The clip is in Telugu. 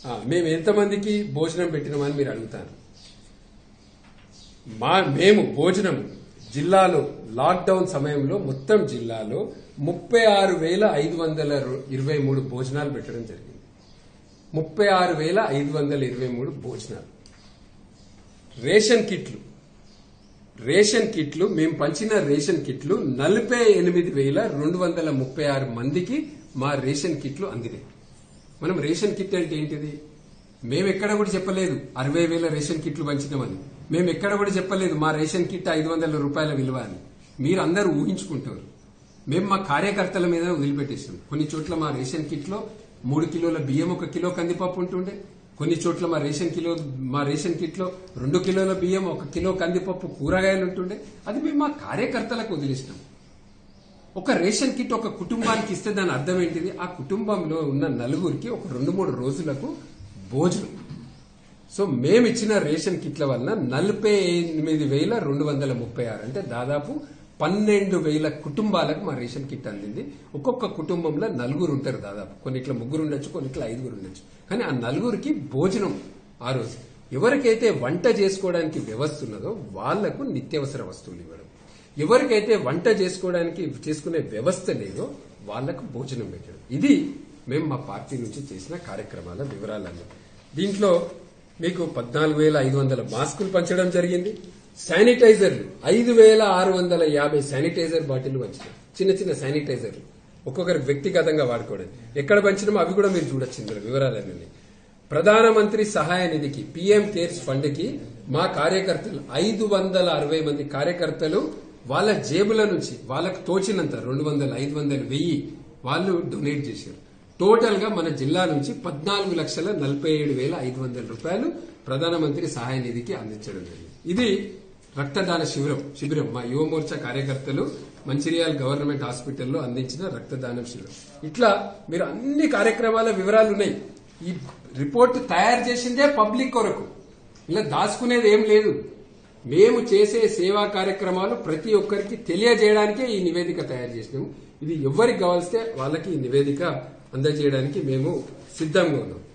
ఆ, మేము ఎంతమందికి భోజనం పెట్టినామని మీరు అడుగుతారు మా మేము భోజనం జిల్లాలో లాక్డౌన్ సమయంలో మొత్తం జిల్లాలో ముప్పై ఆరు వేల ఐదు వందల ఇరవై మూడు భోజనాలు పెట్టడం జరిగింది ముప్పై ఆరు వేల ఐదు వందల ఇరవై మూడు భోజనాలు రేషన్ కిట్లు రేషన్ కిట్లు మేము పంచిన రేషన్ కిట్లు నలభై ఎనిమిది వేల రెండు వందల ముప్పై ఆరు మందికి మా రేషన్ కిట్లు అందినాయి మనం రేషన్ కిట్ అంటే ఏంటిది మేము ఎక్కడ కూడా చెప్పలేదు అరవై వేల రేషన్ కిట్లు పంచినామని మేము ఎక్కడ కూడా చెప్పలేదు మా రేషన్ కిట్ ఐదు వందల రూపాయల విలువ అని మీరు అందరూ ఊహించుకుంటారు మేము మా కార్యకర్తల మీద వదిలిపెట్టేసాం కొన్ని చోట్ల మా రేషన్ కిట్ లో మూడు కిలోల బియ్యం ఒక కిలో కందిపప్పు ఉంటుండే కొన్ని చోట్ల మా రేషన్ కిలో మా రేషన్ కిట్ లో రెండు కిలోల బియ్యం ఒక కిలో కందిపప్పు కూరగాయలు ఉంటుండే అది మేము మా కార్యకర్తలకు వదిలేసినాం ఒక రేషన్ కిట్ ఒక కుటుంబానికి ఇస్తే దాని అర్థం ఏంటిది ఆ కుటుంబంలో ఉన్న నలుగురికి ఒక రెండు మూడు రోజులకు భోజనం సో మేము ఇచ్చిన రేషన్ కిట్ల వలన నలభై ఎనిమిది వేల రెండు వందల ముప్పై ఆరు అంటే దాదాపు పన్నెండు వేల కుటుంబాలకు మా రేషన్ కిట్ అందింది ఒక్కొక్క కుటుంబంలో నలుగురు ఉంటారు దాదాపు కొన్నిట్లో ముగ్గురు ఉండొచ్చు కొన్నిట్లో ఐదుగురు ఉండొచ్చు కానీ ఆ నలుగురికి భోజనం ఆ రోజు ఎవరికైతే వంట చేసుకోవడానికి వ్యవస్థ ఉన్నదో వాళ్లకు నిత్యావసర వస్తువులు ఇవ్వడం ఎవరికైతే వంట చేసుకోవడానికి చేసుకునే వ్యవస్థ లేదో వాళ్లకు భోజనం పెట్టడం ఇది మేము మా పార్టీ నుంచి చేసిన కార్యక్రమాల వివరాలన్నీ దీంట్లో మీకు పద్నాలుగు వేల ఐదు వందల మాస్కులు పంచడం జరిగింది శానిటైజర్లు ఐదు వేల ఆరు వందల యాభై శానిటైజర్ బాటిల్ పంచినాం చిన్న చిన్న శానిటైజర్లు ఒక్కొక్కరికి వ్యక్తిగతంగా వాడుకోవడం ఎక్కడ పంచినామో అవి కూడా మీరు చూడొచ్చు ఇందులో వివరాలన్నీ ప్రధానమంత్రి సహాయ నిధికి పిఎం కేర్స్ ఫండ్ కి మా కార్యకర్తలు ఐదు వందల అరవై మంది కార్యకర్తలు వాళ్ళ జేబుల నుంచి వాళ్ళకు తోచినంత రెండు వందల ఐదు వందలు వెయ్యి వాళ్ళు డొనేట్ చేశారు టోటల్ గా మన జిల్లా నుంచి పద్నాలుగు లక్షల నలభై ఏడు వేల ఐదు వందల రూపాయలు ప్రధానమంత్రి సహాయ నిధికి అందించడం జరిగింది ఇది రక్తదాన శిబిరం శిబిరం మా యువమోర్చా కార్యకర్తలు మంచిర్యాల గవర్నమెంట్ హాస్పిటల్లో అందించిన రక్తదానం శిబిరం ఇట్లా మీరు అన్ని కార్యక్రమాల వివరాలు ఉన్నాయి ఈ రిపోర్ట్ తయారు చేసిందే పబ్లిక్ కొరకు ఇలా దాచుకునేది ఏం లేదు మేము చేసే సేవా కార్యక్రమాలు ప్రతి ఒక్కరికి తెలియజేయడానికే ఈ నివేదిక తయారు చేసినాము ఇది ఎవరికి కావాల్స్తే వాళ్ళకి ఈ నివేదిక అందజేయడానికి మేము సిద్ధంగా ఉన్నాం